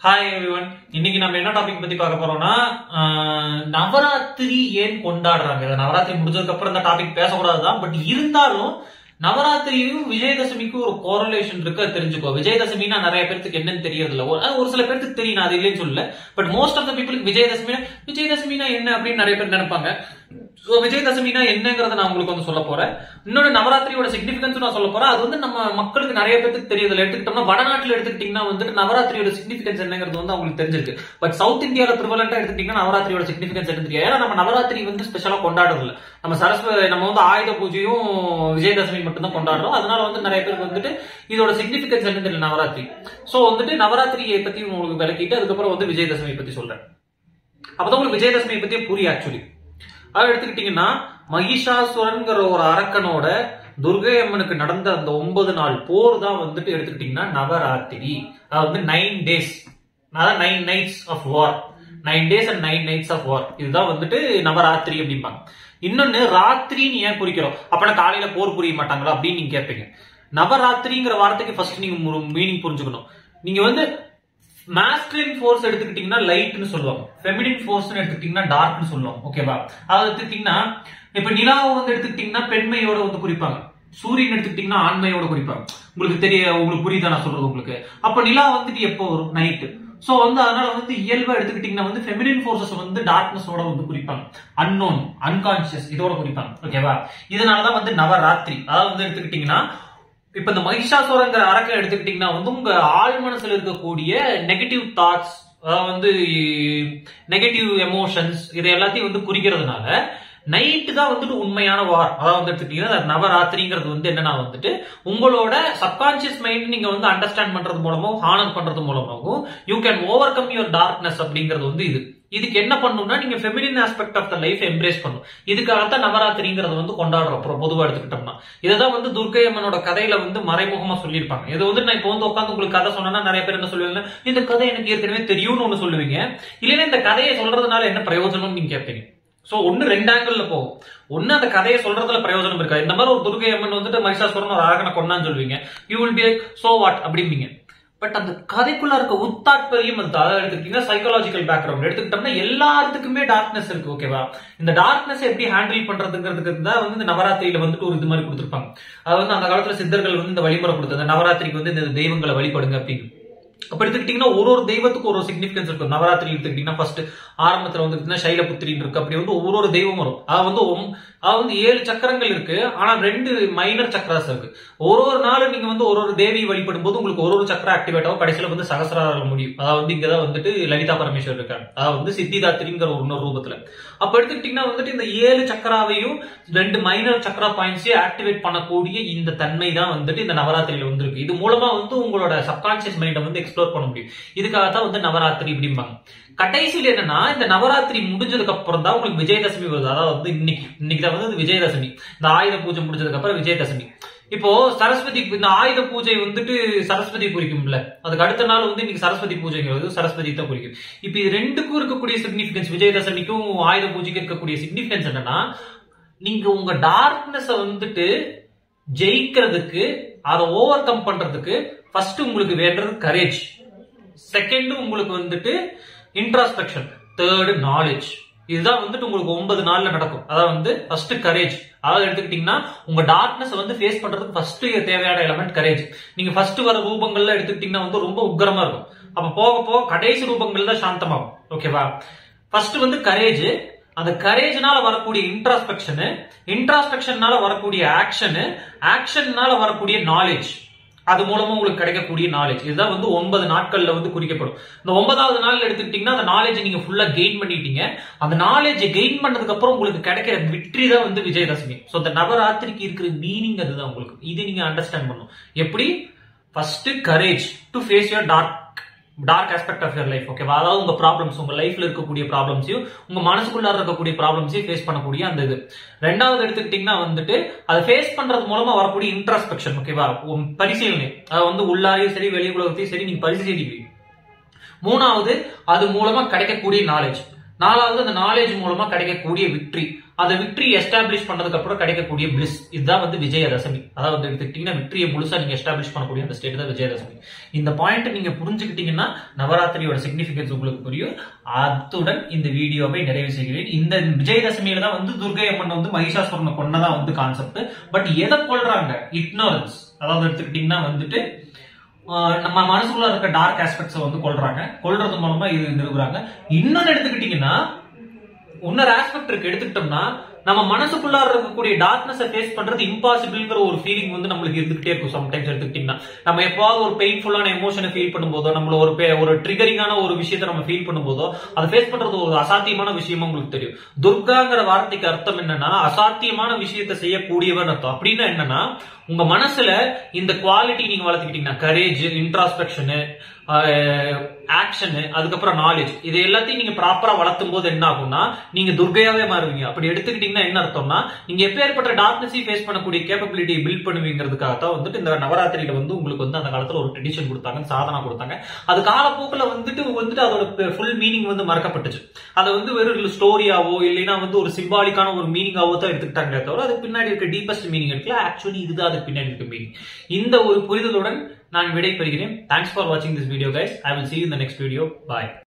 hi everyone இன்னைக்கு நம்ம என்ன டாபிக் பத்தி பார்க்க போறோம்னா ஆஹ், நவராத்திரி ஏன் கொண்டாடுறாங்க இதை நவராத்திரி முடிஞ்சதுக்கு அப்புறம் இந்த டாபிக் பேசக்கூடாதுதான் பட் இருந்தாலும் நவராத்திரியும் விஜயதசமிக்கும் ஒரு கோரலேஷன் இருக்கு அது தெரிஞ்சுக்கோ விஜயதசமினா நிறைய பேருக்கு என்னன்னு தெரியறது இல்ல ஒரு அது ஒரு சில பேருக்கு தெரியும் நான் அது இல்லைன்னு சொல்லல பட் மோஸ்ட் ஆஃப் த பீப்புளுக்கு விஜயதசமினா விஜயதசமினா என்ன அப்படின்னு நிறைய பேர் நினைப்பாங்க ஸோ விஜயதசமினா என்னங்கறத நான் உங்களுக்கு வந்து சொல்ல போறேன் இன்னொரு நவராத்திரியோட சிக்னிபிகன்ஸ் நான் சொல்ல போறேன் அது வந்து நம்ம மக்களுக்கு நிறைய பேருக்கு தெரியுதுல எடுத்துக்கிட்டோம்னா வடநாட்டுல எடுத்துக்கிட்டீங்கன்னா வந்துட்டு நவராத்திரியோட சிக்னிபிகன்ஸ் என்னங்கிறது வந்து அவங்களுக்கு தெரிஞ்சிருக்கு பட் சவுத் இந்தியால ப்ரிவலண்டா எடுத்துக்கிட்டீங்கன்னா நவராத்திரியோட சிக்னிபிகன்ஸ் என்ன தெரியாது ஏன்னா நம்ம நவராத்திரி வந்து ஸ்பெஷலா கொண்டாடுறது இல்ல நம்ம சரஸ்வதி நம்ம வந்து ஆயுத பூஜையும் விஜயதசமி மட்டும் தான் கொண்டாடுறோம் அதனால வந்து நிறைய பேருக்கு வந்துட்டு இதோட சிக்னிபிகன்ஸ் என்ன தெரியல நவராத்திரி சோ வந்துட்டு நவராத்திரியை பத்தி உங்களுக்கு விளக்கிட்டு அதுக்கப்புறம் வந்து விஜயதசமி பத்தி சொல்றேன் அப்பதான் உங்களுக்கு விஜயதசமியை பத்தி புரியும் ஆக்சுவலி அதை எடுத்துக்கிட்டீங்கன்னா மகிஷாசுரன்கிற ஒரு அரக்கனோட துர்கை அம்மனுக்கு நடந்த அந்த ஒன்பது நாள் போர் தான் வந்துட்டு எடுத்துக்கிட்டீங்கன்னா நவராத்திரி அதாவது நைன் டேஸ் அதாவது nine nights of war nine days and nine nights of war இதுதான் வந்துட்டு நவராத்திரி அப்படிம்பாங்க இன்னொன்னு ராத்திரின்னு ஏன் குறிக்கிறோம் அப்பனா காலையில போர் புரிய மாட்டாங்களா அப்படின்னு நீங்க கேட்பீங்க நவராத்திரிங்கிற வார்த்தைக்கு ஃபர்ஸ்ட் நீங்க மீனிங் புரிஞ்சுக்கணும் நீங்க வந்து மாஸ்குலின் ஃபோர்ஸ் எடுத்துக்கிட்டீங்கன்னா லைட்னு சொல்லுவாங்க ஃபெமினின் ஃபோர்ஸ் எடுத்துக்கிட்டீங்கன்னா டார்க்னு சொல்லுவாங்க ஓகேவா அது எடுத்துக்கிட்டீங்கன்னா இப்ப நிலாவை வந்து எடுத்துக்கிட்டீங்கன்னா பெண்மையோட வந்து குறிப்பாங்க சூரியன் எடுத்துக்கிட்டீங்கன்னா ஆண்மையோட குறிப்பாங்க உங்களுக்கு தெரிய உங்களுக்கு புரியுதா நான் சொல்றது உங்களுக்கு அப்ப நிலா வந்துட்டு எப்போ வரும் நைட்டு சோ வந்து அதனால வந்து இயல்பா எடுத்துக்கிட்டீங்கன்னா வந்து ஃபெமினின் ஃபோர்ஸஸ் வந்து டார்க்னஸோட வந்து குறிப்பாங்க அன்னோன் அன்கான்சியஸ் இதோட குறிப்பாங்க ஓகேவா இதனாலதான் வந்து நவராத்திரி அதாவது வந்து எடுத்துக்கிட்டீங்கன்னா இப்ப இந்த மகிஷாசுரங்கிற அரக்கை எடுத்துக்கிட்டீங்கன்னா வந்து உங்க ஆழ் மனசுல இருக்கக்கூடிய நெகட்டிவ் தாட்ஸ் அதாவது வந்து நெகட்டிவ் எமோஷன்ஸ் இதை எல்லாத்தையும் வந்து குறிக்கிறதுனால நைட்டு தான் வந்துட்டு உண்மையான வார் அதாவது வந்து எடுத்துக்கிட்டீங்கன்னா அது நவராத்திரிங்கிறது வந்து என்னன்னா வந்துட்டு உங்களோட சப்கான்சியஸ் மைண்ட் நீங்க வந்து அண்டர்ஸ்டாண்ட் பண்றது மூலமாகவும் ஹானர் பண்றது மூலமாகவும் you can overcome your darkness அப்படிங்கிறது வந்து இது இதுக்கு என்ன பண்ணணும்னா நீங்க feminine aspect of the life embrace பண்ணும் இதுக்காகத்தான் நவராத்திரிங்கிறது வந்து கொண்டாடுறோம் அப்புறம் பொதுவா எடுத்துக்கிட்டோம்னா இதுதான் வந்து துர்கை அம்மனோட கதையில வந்து மறைமுகமா சொல்லியிருப்பாங்க இது வந்து நான் இப்போ வந்து உட்காந்து உங்களுக்கு கதை சொன்னா நிறைய பேர் என்ன சொல்லுவீங்க இந்த கதை எனக்கு ஏற்கனவே தெரியும்னு ஒண்ணு சொல்லுவீங்க இல்லைன்னா இந்த கதையை சொல்றதுனால என்ன பிரயோஜனம்னு நீங்க கேட்பீங்க சோ ஒன்னு ரெண்டு ஆங்கிள் போகும் ஒன்னு அந்த கதையை சொல்றதுல பிரயோஜனம் இருக்கா இந்த மாதிரி ஒரு துர்கை அம்மன் வந்துட்டு மகிஷாசுரன் ஒரு அரகனை கொண்டான்னு சொல்லுவீங்க you will be so what அப்படிம்பீங்க பட் அந்த கதைக்குள்ள இருக்க உத்தாட்பரியம் அது அதாவது எடுத்துக்கிட்டீங்கன்னா சைக்காலஜிக்கல் பேக்ரவுண்ட் எடுத்துக்கிட்டோம்னா எல்லாத்துக்குமே டார்க்னஸ் இருக்கு ஓகேவா இந்த டார்க்னஸ் எப்படி ஹேண்டில் பண்றதுங்கிறதுக்கு தான் வந்து இந்த நவராத்திரியில வந்துட்டு ஒரு இது மாதிரி கொடுத்துருப்பாங்க அது வந்து அந்த காலத்துல சித்தர்கள் வந்து இந்த வழிமுறை கொடுத்தது நவராத்திரிக்கு வந்து இந்த தெய்வங்களை வழிபடுங்க அப்படின்னு அப்ப எடுத்துக்கிட்டீங்கன்னா ஒரு ஒரு தெய்வத்துக்கு ஒரு ஒரு சிக்னிபிகன்ஸ் இருக்கும் நவராத்திரி எடுத்துக்கிட்டீங்கன்னா ஃபர்ஸ்ட் ஆரம்பத்துல வந்து சைலபுத்திரின்னு இருக்கு அப்படி வந்து ஒரு ஒரு தெய்வம் வரும் அது வந்து ஒம்- அது வந்து ஏழு சக்கரங்கள் இருக்கு ஆனா ரெண்டு மைனர் சக்கராஸ் இருக்கு ஒரு ஒரு நாள் நீங்க வந்து ஒரு ஒரு தேவி வழிபடும் போது உங்களுக்கு ஒரு ஒரு சக்கரம் ஆக்டிவேட் ஆகும் கடைசியில வந்து சகசிராரம் முடியும் அதாவது வந்து இங்கதான் வந்துட்டு லலிதா பரமேஸ்வர் இருக்காங்க அதாவது வந்து சித்திதாத்திரிங்கிற ஒரு இன்னொரு ரூபத்துல அப்ப எடுத்துக்கிட்டீங்கன்னா வந்துட்டு இந்த ஏழு சக்கராவையும் ரெண்டு மைனர் சக்கரா பாயிண்ட்ஸையும் ஆக்டிவேட் பண்ணக்கூடிய இந்த தன்மை தான் வந்துட்டு இந்த நவராத்திரியில வந்திருக்கு இது மூலமா வந்து உங்களோட சப்கான்சியஸ் மைண்டை வந்து எக்ஸ்ப்ளோர் பண்ண முடியும் இதுக்காகத்தான் வந்து நவராத்திரி இப்படிம்பாங்க கடைசியில் என்னன்னா இந்த நவராத்திரி முடிஞ்சதுக்கு அப்புறம் தான் உங்களுக்கு விஜயதசமி வருது அதாவது வந்து இன்னைக்கு இன்னைக்கு தான் வந்து விஜயதசமி இந்த ஆயுத பூஜை முடிஞ்சதுக்கு அப்புறம் விஜயதசமி இப்போ சரஸ்வதி இந்த ஆயுத பூஜை வந்துட்டு சரஸ்வதி குறிக்கும்ல அதுக்கு அடுத்த நாள் வந்து இன்னைக்கு சரஸ்வதி பூஜைங்கிறது சரஸ்வதி தான் குறிக்கும் இப்போ இது ரெண்டுக்கும் இருக்கக்கூடிய சிக்னிபிகன்ஸ் விஜயதசமிக்கும் ஆயுத பூஜைக்கும் இருக்கக்கூடிய சிக்னிபிகன்ஸ் என்னன்னா நீங்க உங்க டார்க்னஸ வந்துட்டு ஜெயிக்கிறதுக்கு அதை ஓவர் கம் பண்றதுக்கு ஃபர்ஸ்ட் உங்களுக்கு வேண்டது கரேஜ் செகண்ட் உங்களுக்கு வந்துட்டு இன்ட்ராஸ்பெக்ஷன் தேர்டு நாலேஜ் இதுதான் வந்துட்டு உங்களுக்கு ஒன்பது நாள்ல நடக்கும் அதாவது வந்து ஃபர்ஸ்ட் கரேஜ் அதாவது எடுத்துக்கிட்டீங்கன்னா உங்க டார்க்னஸ் வந்து ஃபேஸ் பண்றதுக்கு ஃபர்ஸ்ட் தேவையான எலமெண்ட் கரேஜ் நீங்க ஃபர்ஸ்ட் வர ரூபங்கள்ல எடுத்துக்கிட்டீங்கன்னா வந்து ரொம்ப உக்கிரமா இருக்கும் அப்ப போக போக கடைசி ரூபங்கள் தான் சாந்தமாகும் ஓகேவா ஃபர்ஸ்ட் வந்து கரேஜ் அந்த கரேஜ்னால வரக்கூடிய இன்ட்ராஸ்பெக்ஷனு இன்ட்ராஸ்பெக்ஷன்னால வரக்கூடிய ஆக்ஷனு ஆக்ஷன்னால வரக்கூடிய நாலேஜ் அது மூலமா உங்களுக்கு கிடைக்கக்கூடிய நாலேஜ் இதுதான் வந்து ஒன்பது நாட்கள்ல வந்து குறிக்கப்படும் இந்த ஒன்பதாவது நாள் எடுத்துக்கிட்டீங்கன்னா அந்த நாலேஜ் நீங்க ஃபுல்லா கெயின் பண்ணிட்டீங்க அந்த நாலேஜ் கெயின் பண்ணதுக்கு அப்புறம் உங்களுக்கு கிடைக்கிற விக்டரி தான் வந்து விஜயதசமி ஸோ இந்த நவராத்திரிக்கு இருக்கிற மீனிங் அதுதான் உங்களுக்கு இது நீங்க அண்டர்ஸ்டாண்ட் பண்ணும் எப்படி first courage to face your dark dark aspect of your life ஓகேவா அதாவது உங்க ப்ராப்ளம்ஸ் உங்க லைஃப்ல இருக்கக்கூடிய ப்ராப்ளம்ஸையும் உங்க மனசுக்குள்ளார இருக்கக்கூடிய ப்ராப்ளம்ஸையும் ஃபேஸ் பண்ணக்கூடிய அந்த இது ரெண்டாவது எடுத்துக்கிட்டீங்கன்னா வந்துட்டு அதை ஃபேஸ் பண்றது மூலமா வரக்கூடிய இன்ட்ராஸ்பெக்ஷன் ஓகேவா உம் பரிசீலனை அது வந்து உள்ளாரையும் சரி வெளி உலகத்தையும் சரி நீங்க பரிசீலிப்பீங்க மூணாவது அது மூலமா கிடைக்கக்கூடிய நாலேஜ் நாலாவது அந்த நாலேஜ் மூலமா கிடைக்கக்கூடிய விக்டரி அதை விக்டரி எஸ்டாப்ளிஷ் பண்ணதுக்கு அப்புறம் கிடைக்கக்கூடிய பிளிஸ் இதுதான் வந்து விஜயதசமி அதாவது வந்து எடுத்துக்கிட்டீங்கன்னா விக்டரியை முழுசா நீங்க எஸ்டாப்ளிஷ் பண்ணக்கூடிய அந்த ஸ்டேட் தான் விஜயதசமி இந்த பாயிண்ட் நீங்க புரிஞ்சுக்கிட்டீங்கன்னா நவராத்திரியோட சிக்னிபிகன்ஸ் உங்களுக்கு புரியும் அத்துடன் இந்த வீடியோவை நிறைவு செய்கிறேன் இந்த விஜயதசமியில தான் வந்து துர்கை அம்மன் வந்து மகிஷாசுரனை கொன்னதா வந்து கான்செப்ட் பட் எதை கொள்றாங்க இக்னோரன்ஸ் அதாவது எடுத்துக்கிட்டீங்கன்னா வந்துட்டு ஆஹ் நம்ம மனசுக்குள்ள இருக்க டார்க் ஆஸ்பெக்ட்ஸை வந்து கொள்றாங்க கொள்றது மூலமா இது நிறுவுறாங்க இன்னொன்னு எடுத்துக்கிட்டீங்கன்னா இன்னொரு ஆஸ்பெக்ட் இருக்கு எடுத்துக்கிட்டோம்னா நம்ம மனசுக்குள்ள இருக்கக்கூடிய டார்க்னஸ் ஃபேஸ் பண்றது இம்பாசிபிள்ங்கிற ஒரு ஃபீலிங் வந்து நம்மளுக்கு இருந்துகிட்டே இருக்கும் சம்டைம்ஸ் எடுத்துக்கிட்டீங்கன்னா நம்ம எப்பாவது ஒரு பெயின்ஃபுல்லான எமோஷனை ஃபீல் பண்ணும்போதோ நம்மள ஒரு பே- ஒரு ட்ரிகரிங்கான ஒரு விஷயத்தை நம்ம ஃபீல் பண்ணும்போதோ அதை ஃபேஸ் பண்றது ஒரு அசாத்தியமான விஷயமா உங்களுக்கு தெரியும் துர்காங்கிற வார்த்தைக்கு அர்த்தம் என்னன்னா அசாத்தியமான விஷயத்தை செய்யக்கூடியவன் அர்த்தம் அப்படின்னா என்னன்னா உங்க மனசுல இந்த குவாலிட்டி நீங்க வளர்த்துக்கிட்டீங்கன்னா கரேஜ் இன்ட்ராஸ்பெக்ஷனு ஆக்ஷனு அதுக்கப்புறம் நாலேஜ் இது எல்லாத்தையும் நீங்க ப்ராப்பரா வளர்த்தும் போது என்ன ஆகும்னா நீங்க துர்கையாவே மாறுவீங்க அப்படி எடுத்துக்கிட்டீங்கன்னா என்ன அர்த்தம்னா நீங்க எப்பேற்பட்ட டார்க்னஸையும் ஃபேஸ் பண்ணக்கூடிய கேப்பபிலிட்டியை பில்ட் பண்ணுவீங்கிறதுக்காக தான் வந்துட்டு இந்த நவராத்திரியில வந்து உங்களுக்கு வந்து அந்த காலத்துல ஒரு ட்ரெடிஷன் கொடுத்தாங்க சாதனா கொடுத்தாங்க அது காலப்போக்கில் வந்துட்டு வந்துட்டு அதோட ஃபுல் மீனிங் வந்து மறக்கப்பட்டுச்சு அதை வந்து வெறும் ஸ்டோரியாவோ இல்லைன்னா வந்து ஒரு சிம்பாலிக்கான ஒரு மீனிங்காவோ தான் எடுத்துக்கிட்டாங்களே தவிர அதுக்கு பின்னாடி இருக்க டீபஸ்ட் மீனிங் இருக்குல்ல ஆக்சுவலி இதுதான் அதுக்கு பின்னாடி இருக்க மீனிங் இந்த ஒரு புரிதலுடன் நான் விடை பெறுகிறேன் தேங்க்ஸ் ஃபார் வாட்சிங் this video guys I will see you in the next video bye